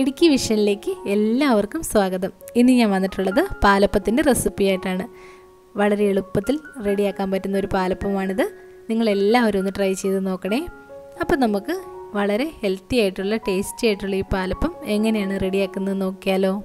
ഇടുക്കി വിഷനിലേക്ക് എല്ലാവർക്കും സ്വാഗതം ഇന്ന് ഞാൻ വന്നിട്ടുള്ളത് പാലപ്പത്തിൻ്റെ റെസിപ്പി ആയിട്ടാണ് വളരെ എളുപ്പത്തിൽ റെഡിയാക്കാൻ പറ്റുന്ന ഒരു പാലപ്പമാണിത് നിങ്ങളെല്ലാവരും ഒന്ന് ട്രൈ ചെയ്ത് നോക്കണേ അപ്പം നമുക്ക് വളരെ ഹെൽത്തി ആയിട്ടുള്ള ടേസ്റ്റി ആയിട്ടുള്ള ഈ പാലപ്പം എങ്ങനെയാണ് റെഡിയാക്കുന്നത് നോക്കിയാലോ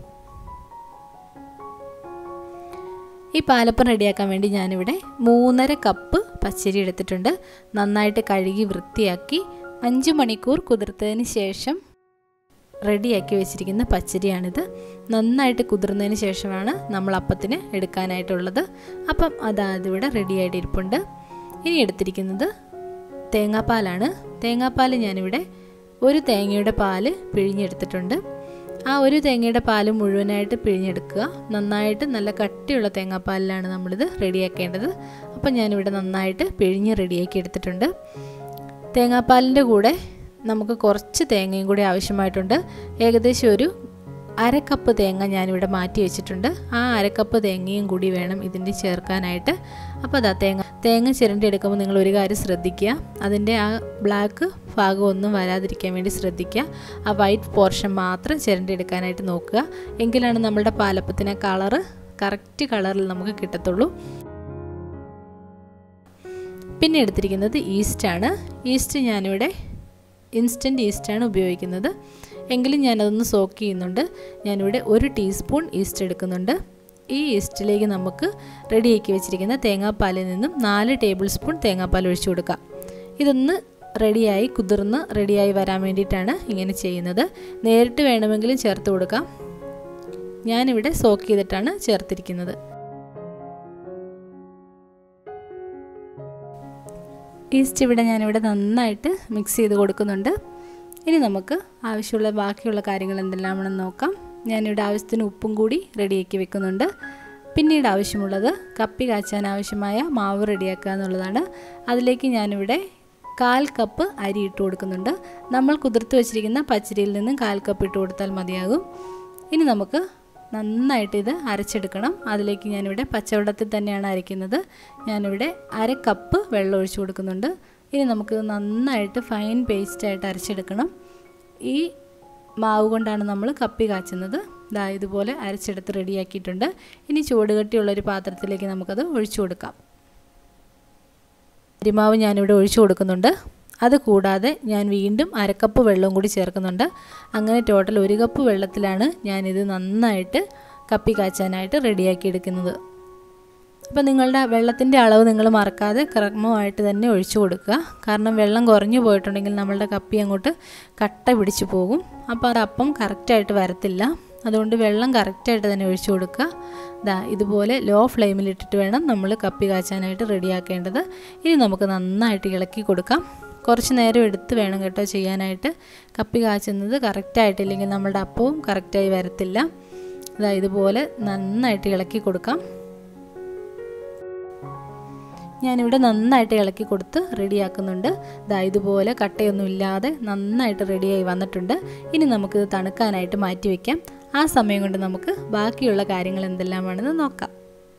ഈ പാലപ്പം റെഡിയാക്കാൻ വേണ്ടി ഞാനിവിടെ മൂന്നര കപ്പ് പച്ചരി എടുത്തിട്ടുണ്ട് നന്നായിട്ട് കഴുകി വൃത്തിയാക്കി അഞ്ച് മണിക്കൂർ കുതിർത്തതിന് ശേഷം റെഡിയാക്കി വെച്ചിരിക്കുന്ന പച്ചരിയാണിത് നന്നായിട്ട് കുതിർന്നതിന് ശേഷമാണ് നമ്മൾ അപ്പത്തിന് എടുക്കാനായിട്ടുള്ളത് അപ്പം അതാതിവിടെ റെഡിയായിട്ട് ഇരിപ്പുണ്ട് ഇനി എടുത്തിരിക്കുന്നത് തേങ്ങാപ്പാലാണ് തേങ്ങാപ്പാൽ ഞാനിവിടെ ഒരു തേങ്ങയുടെ പാല് പിഴിഞ്ഞെടുത്തിട്ടുണ്ട് ആ ഒരു തേങ്ങയുടെ പാല് മുഴുവനായിട്ട് പിഴിഞ്ഞെടുക്കുക നന്നായിട്ട് നല്ല കട്ടിയുള്ള തേങ്ങാപ്പാലിലാണ് നമ്മളിത് റെഡിയാക്കേണ്ടത് അപ്പം ഞാനിവിടെ നന്നായിട്ട് പിഴിഞ്ഞ് റെഡിയാക്കി എടുത്തിട്ടുണ്ട് തേങ്ങാപ്പാലിൻ്റെ കൂടെ നമുക്ക് കുറച്ച് തേങ്ങയും കൂടി ആവശ്യമായിട്ടുണ്ട് ഏകദേശം ഒരു അരക്കപ്പ് തേങ്ങ ഞാനിവിടെ മാറ്റി വെച്ചിട്ടുണ്ട് ആ അരക്കപ്പ് തേങ്ങയും കൂടി വേണം ഇതിൻ്റെ ചേർക്കാനായിട്ട് അപ്പോൾ അതാ തേങ്ങ തേങ്ങ ചിരണ്ടി എടുക്കുമ്പോൾ നിങ്ങൾ ഒരു കാര്യം ശ്രദ്ധിക്കുക അതിൻ്റെ ആ ബ്ലാക്ക് ഭാഗം ഒന്നും വരാതിരിക്കാൻ വേണ്ടി ശ്രദ്ധിക്കുക ആ വൈറ്റ് പോർഷൻ മാത്രം ചിരണ്ടി എടുക്കാനായിട്ട് നോക്കുക എങ്കിലാണ് നമ്മളുടെ പാലപ്പത്തിന് കളറ് കറക്റ്റ് കളറിൽ നമുക്ക് കിട്ടത്തുള്ളൂ പിന്നെ എടുത്തിരിക്കുന്നത് ഈസ്റ്റാണ് ഈസ്റ്റ് ഞാനിവിടെ ഇൻസ്റ്റൻറ്റ് ഈസ്റ്റാണ് ഉപയോഗിക്കുന്നത് എങ്കിലും ഞാനതൊന്ന് സോക്ക് ചെയ്യുന്നുണ്ട് ഞാനിവിടെ ഒരു ടീസ്പൂൺ ഈസ്റ്റ് എടുക്കുന്നുണ്ട് ഈ ഈസ്റ്റിലേക്ക് നമുക്ക് റെഡിയാക്കി വെച്ചിരിക്കുന്ന തേങ്ങാപ്പാലിൽ നിന്നും നാല് ടേബിൾ സ്പൂൺ തേങ്ങാപ്പാൽ ഒഴിച്ചു കൊടുക്കാം ഇതൊന്ന് റെഡിയായി കുതിർന്ന് റെഡിയായി വരാൻ വേണ്ടിയിട്ടാണ് ഇങ്ങനെ ചെയ്യുന്നത് നേരിട്ട് വേണമെങ്കിലും ചേർത്ത് കൊടുക്കാം ഞാനിവിടെ സോക്ക് ചെയ്തിട്ടാണ് ചേർത്തിരിക്കുന്നത് ഈസ്റ്റ് ഇവിടെ ഞാനിവിടെ നന്നായിട്ട് മിക്സ് ചെയ്ത് കൊടുക്കുന്നുണ്ട് ഇനി നമുക്ക് ആവശ്യമുള്ള ബാക്കിയുള്ള കാര്യങ്ങൾ എന്തെല്ലാമാണെന്ന് നോക്കാം ഞാനിവിടെ ആവശ്യത്തിന് ഉപ്പും കൂടി റെഡിയാക്കി വെക്കുന്നുണ്ട് പിന്നീട് ആവശ്യമുള്ളത് കപ്പി കാച്ചാൻ ആവശ്യമായ മാവ് റെഡിയാക്കുക എന്നുള്ളതാണ് അതിലേക്ക് ഞാനിവിടെ കാൽ കപ്പ് അരി ഇട്ട് കൊടുക്കുന്നുണ്ട് നമ്മൾ കുതിർത്ത് വെച്ചിരിക്കുന്ന പച്ചരിയിൽ നിന്നും കാൽ കപ്പ് ഇട്ട് കൊടുത്താൽ മതിയാകും ഇനി നമുക്ക് നന്നായിട്ട് ഇത് അരച്ചെടുക്കണം അതിലേക്ക് ഞാനിവിടെ പച്ചവെള്ളത്തിൽ തന്നെയാണ് അരയ്ക്കുന്നത് ഞാനിവിടെ അര കപ്പ് വെള്ളം ഒഴിച്ചു കൊടുക്കുന്നുണ്ട് ഇനി നമുക്ക് നന്നായിട്ട് ഫൈൻ പേസ്റ്റായിട്ട് അരച്ചെടുക്കണം ഈ മാവ് കൊണ്ടാണ് നമ്മൾ കപ്പി കാച്ചുന്നത് ഇതാ ഇതുപോലെ അരച്ചെടുത്ത് റെഡിയാക്കിയിട്ടുണ്ട് ഇനി ചൂടുകട്ടിയുള്ളൊരു പാത്രത്തിലേക്ക് നമുക്കത് ഒഴിച്ചു കൊടുക്കാം അരിമാവ് ഞാനിവിടെ ഒഴിച്ചു കൊടുക്കുന്നുണ്ട് അത് കൂടാതെ ഞാൻ വീണ്ടും അരക്കപ്പ് വെള്ളവും കൂടി ചേർക്കുന്നുണ്ട് അങ്ങനെ ടോട്ടൽ ഒരു കപ്പ് വെള്ളത്തിലാണ് ഞാനിത് നന്നായിട്ട് കപ്പി കാച്ചാനായിട്ട് റെഡിയാക്കി എടുക്കുന്നത് അപ്പോൾ നിങ്ങളുടെ വെള്ളത്തിൻ്റെ അളവ് നിങ്ങൾ മറക്കാതെ ക്രമമായിട്ട് തന്നെ ഒഴിച്ചു കൊടുക്കുക കാരണം വെള്ളം കുറഞ്ഞു പോയിട്ടുണ്ടെങ്കിൽ നമ്മളുടെ കപ്പി അങ്ങോട്ട് കട്ട പിടിച്ചു പോകും അപ്പോൾ അത് അപ്പം കറക്റ്റായിട്ട് വരത്തില്ല അതുകൊണ്ട് വെള്ളം കറക്റ്റായിട്ട് തന്നെ ഒഴിച്ചു കൊടുക്കുക ദാ ഇതുപോലെ ലോ ഫ്ലെയിമിലിട്ടിട്ട് വേണം നമ്മൾ കപ്പി കാച്ചാനായിട്ട് റെഡിയാക്കേണ്ടത് ഇനി നമുക്ക് നന്നായിട്ട് ഇളക്കി കൊടുക്കാം കുറച്ച് നേരം എടുത്ത് വേണം കേട്ടോ ചെയ്യാനായിട്ട് കപ്പി കാച്ചുന്നത് കറക്റ്റായിട്ടില്ലെങ്കിൽ നമ്മുടെ അപ്പവും കറക്റ്റായി വരത്തില്ല അതാ ഇതുപോലെ നന്നായിട്ട് ഇളക്കി കൊടുക്കാം ഞാനിവിടെ നന്നായിട്ട് ഇളക്കി കൊടുത്ത് റെഡിയാക്കുന്നുണ്ട് ദാ ഇതുപോലെ കട്ടയൊന്നും ഇല്ലാതെ നന്നായിട്ട് റെഡിയായി വന്നിട്ടുണ്ട് ഇനി നമുക്കിത് തണുക്കാനായിട്ട് മാറ്റി വയ്ക്കാം ആ സമയം കൊണ്ട് നമുക്ക് ബാക്കിയുള്ള കാര്യങ്ങൾ എന്തെല്ലാമാണെന്ന് നോക്കാം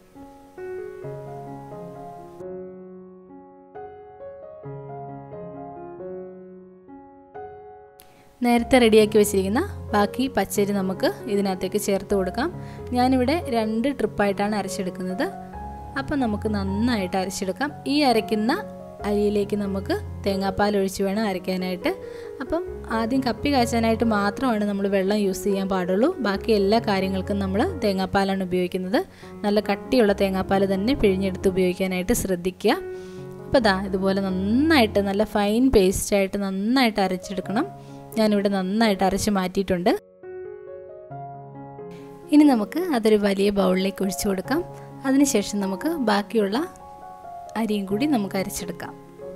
നേരത്തെ റെഡിയാക്കി വെച്ചിരിക്കുന്ന ബാക്കി പച്ചരി നമുക്ക് ഇതിനകത്തേക്ക് ചേർത്ത് കൊടുക്കാം ഞാനിവിടെ രണ്ട് ട്രിപ്പായിട്ടാണ് അരച്ചെടുക്കുന്നത് അപ്പം നമുക്ക് നന്നായിട്ട് അരച്ചെടുക്കാം ഈ അരയ്ക്കുന്ന അരിയിലേക്ക് നമുക്ക് തേങ്ങാപ്പാൽ ഒഴിച്ച് വേണം അരയ്ക്കാനായിട്ട് അപ്പം ആദ്യം കപ്പി കാച്ചാനായിട്ട് മാത്രമാണ് നമ്മൾ വെള്ളം യൂസ് ചെയ്യാൻ പാടുള്ളൂ ബാക്കി എല്ലാ കാര്യങ്ങൾക്കും നമ്മൾ തേങ്ങാപ്പാലാണ് ഉപയോഗിക്കുന്നത് നല്ല കട്ടിയുള്ള തേങ്ങാപ്പാൽ തന്നെ പിഴിഞ്ഞെടുത്ത് ഉപയോഗിക്കാനായിട്ട് ശ്രദ്ധിക്കുക അപ്പോൾ ദാ ഇതുപോലെ നന്നായിട്ട് നല്ല ഫൈൻ പേസ്റ്റായിട്ട് നന്നായിട്ട് അരച്ചെടുക്കണം ഞാനിവിടെ നന്നായിട്ട് അരച്ച് മാറ്റിയിട്ടുണ്ട് ഇനി നമുക്ക് അതൊരു വലിയ ബൗളിലേക്ക് ഒഴിച്ചു കൊടുക്കാം അതിനുശേഷം നമുക്ക് ബാക്കിയുള്ള അരിയും കൂടി നമുക്ക് അരച്ചെടുക്കാം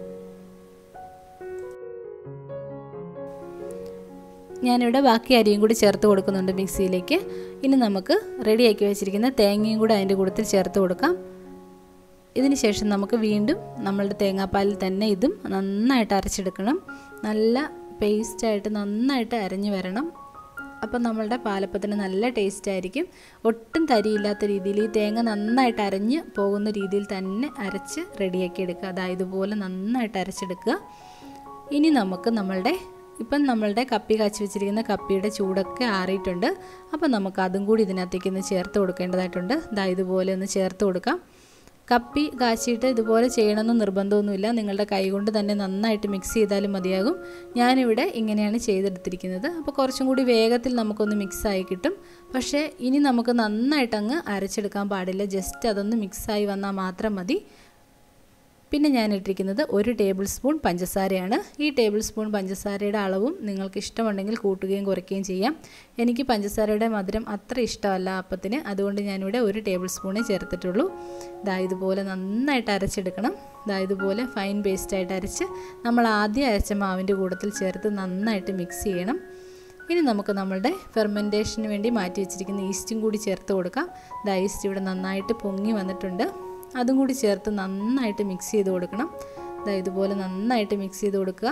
ഞാനിവിടെ ബാക്കി അരിയും കൂടി ചേർത്ത് കൊടുക്കുന്നുണ്ട് മിക്സിയിലേക്ക് ഇനി നമുക്ക് റെഡിയാക്കി വെച്ചിരിക്കുന്ന തേങ്ങയും കൂടി അതിൻ്റെ കൂട്ടത്തിൽ ചേർത്ത് കൊടുക്കാം ഇതിന് ശേഷം നമുക്ക് വീണ്ടും നമ്മളുടെ തേങ്ങാപ്പാലിൽ തന്നെ ഇതും നന്നായിട്ട് അരച്ചെടുക്കണം നല്ല പേസ്റ്റായിട്ട് നന്നായിട്ട് അരഞ്ഞു വരണം അപ്പം നമ്മളുടെ പാലപ്പത്തിന് നല്ല ടേസ്റ്റ് ആയിരിക്കും ഒട്ടും തരിയില്ലാത്ത രീതിയിൽ ഈ തേങ്ങ നന്നായിട്ട് അരഞ്ഞ് പോകുന്ന രീതിയിൽ തന്നെ അരച്ച് റെഡിയാക്കി എടുക്കുക അതായത് ഇതുപോലെ നന്നായിട്ട് അരച്ചെടുക്കുക ഇനി നമുക്ക് നമ്മളുടെ ഇപ്പം നമ്മളുടെ കപ്പി കാച്ചി വെച്ചിരിക്കുന്ന കപ്പിയുടെ ചൂടൊക്കെ ആറിയിട്ടുണ്ട് അപ്പം നമുക്ക് അതും കൂടി ഇതിനകത്തേക്ക് ഒന്ന് ചേർത്ത് കൊടുക്കേണ്ടതായിട്ടുണ്ട് ഇതാ ഇതുപോലെ ഒന്ന് ചേർത്ത് കൊടുക്കാം കപ്പി കാച്ചിയിട്ട് ഇതുപോലെ ചെയ്യണമെന്ന് നിർബന്ധമൊന്നുമില്ല നിങ്ങളുടെ കൈ കൊണ്ട് തന്നെ നന്നായിട്ട് മിക്സ് ചെയ്താലും മതിയാകും ഞാനിവിടെ ഇങ്ങനെയാണ് ചെയ്തെടുത്തിരിക്കുന്നത് അപ്പോൾ കുറച്ചും കൂടി വേഗത്തിൽ നമുക്കൊന്ന് മിക്സായി കിട്ടും പക്ഷേ ഇനി നമുക്ക് നന്നായിട്ട് അങ്ങ് അരച്ചെടുക്കാൻ പാടില്ല ജസ്റ്റ് അതൊന്ന് മിക്സായി വന്നാൽ മാത്രം മതി പിന്നെ ഞാൻ ഇട്ടിരിക്കുന്നത് ഒരു ടേബിൾ സ്പൂൺ പഞ്ചസാരയാണ് ഈ ടേബിൾ സ്പൂൺ പഞ്ചസാരയുടെ അളവും നിങ്ങൾക്ക് ഇഷ്ടമുണ്ടെങ്കിൽ കൂട്ടുകയും കുറയ്ക്കുകയും ചെയ്യാം എനിക്ക് പഞ്ചസാരയുടെ മധുരം അത്ര ഇഷ്ടമല്ല അപ്പത്തിന് അതുകൊണ്ട് ഞാനിവിടെ ഒരു ടേബിൾ സ്പൂണേ ചേർത്തിട്ടുള്ളൂ ദാ ഇതുപോലെ നന്നായിട്ട് അരച്ചെടുക്കണം ദാ ഇതുപോലെ ഫൈൻ പേസ്റ്റായിട്ട് അരച്ച് നമ്മൾ ആദ്യം അരച്ച മാവിൻ്റെ കൂടത്തിൽ ചേർത്ത് നന്നായിട്ട് മിക്സ് ചെയ്യണം ഇനി നമുക്ക് നമ്മളുടെ ഫെർമെൻറ്റേഷന് വേണ്ടി മാറ്റി വെച്ചിരിക്കുന്ന ഈസ്റ്റും കൂടി ചേർത്ത് കൊടുക്കാം ദാ ഈസ്റ്റ് ഇവിടെ നന്നായിട്ട് പൊങ്ങി വന്നിട്ടുണ്ട് അതും കൂടി ചേർത്ത് നന്നായിട്ട് മിക്സ് ചെയ്ത് കൊടുക്കണം ഇതാ ഇതുപോലെ നന്നായിട്ട് മിക്സ് ചെയ്ത് കൊടുക്കുക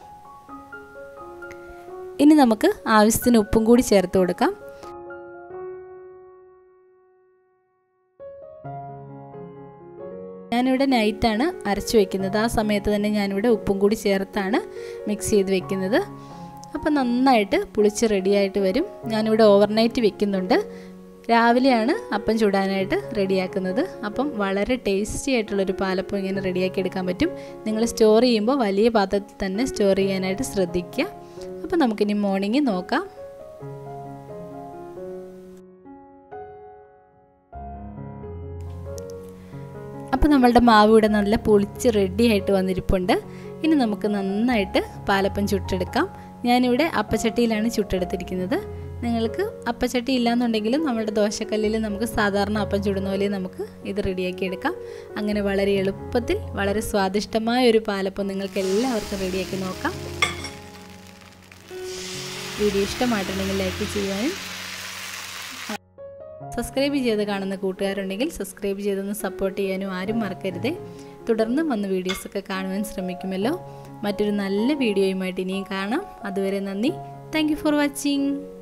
ഇനി നമുക്ക് ആവശ്യത്തിന് ഉപ്പും കൂടി ചേർത്ത് കൊടുക്കാം ഞാനിവിടെ നൈറ്റാണ് അരച്ചു വെക്കുന്നത് ആ സമയത്ത് തന്നെ ഞാനിവിടെ ഉപ്പും കൂടി ചേർത്താണ് മിക്സ് ചെയ്ത് വെക്കുന്നത് അപ്പം നന്നായിട്ട് പുളിച്ച് റെഡിയായിട്ട് വരും ഞാനിവിടെ ഓവർനൈറ്റ് വെക്കുന്നുണ്ട് രാവിലെയാണ് അപ്പം ചുടാനായിട്ട് റെഡിയാക്കുന്നത് അപ്പം വളരെ ടേസ്റ്റി ആയിട്ടുള്ളൊരു പാലപ്പം ഇങ്ങനെ റെഡിയാക്കി എടുക്കാൻ പറ്റും നിങ്ങൾ സ്റ്റോർ ചെയ്യുമ്പോൾ വലിയ പാത്രത്തിൽ തന്നെ സ്റ്റോർ ചെയ്യാനായിട്ട് ശ്രദ്ധിക്കുക അപ്പം നമുക്കിനി മോർണിംഗ് നോക്കാം അപ്പോൾ നമ്മളുടെ മാവ് ഇവിടെ നല്ല പൊളിച്ച് റെഡി ആയിട്ട് വന്നിരിപ്പുണ്ട് ഇനി നമുക്ക് നന്നായിട്ട് പാലപ്പം ചുട്ടെടുക്കാം ഞാനിവിടെ അപ്പച്ചട്ടിയിലാണ് ചുട്ടെടുത്തിരിക്കുന്നത് നിങ്ങൾക്ക് അപ്പച്ചട്ടി ഇല്ലാന്നുണ്ടെങ്കിലും നമ്മുടെ ദോശക്കല്ലിൽ നമുക്ക് സാധാരണ അപ്പം ചുടുന്ന പോലെ നമുക്ക് ഇത് റെഡിയാക്കി എടുക്കാം അങ്ങനെ വളരെ എളുപ്പത്തിൽ വളരെ സ്വാദിഷ്ടമായ ഒരു പാലപ്പം നിങ്ങൾക്ക് എല്ലാവർക്കും റെഡിയാക്കി നോക്കാം വീഡിയോ ഇഷ്ടമായിട്ടുണ്ടെങ്കിൽ ലൈക്ക് ചെയ്യുവാനും സബ്സ്ക്രൈബ് ചെയ്ത് കാണുന്ന കൂട്ടുകാരുണ്ടെങ്കിൽ സബ്സ്ക്രൈബ് ചെയ്തൊന്ന് സപ്പോർട്ട് ചെയ്യാനും ആരും മറക്കരുതേ തുടർന്ന് വന്ന് വീഡിയോസൊക്കെ കാണുവാൻ ശ്രമിക്കുമല്ലോ മറ്റൊരു നല്ല വീഡിയോയുമായിട്ട് ഇനിയും കാണാം അതുവരെ നന്ദി താങ്ക് ഫോർ വാച്ചിങ്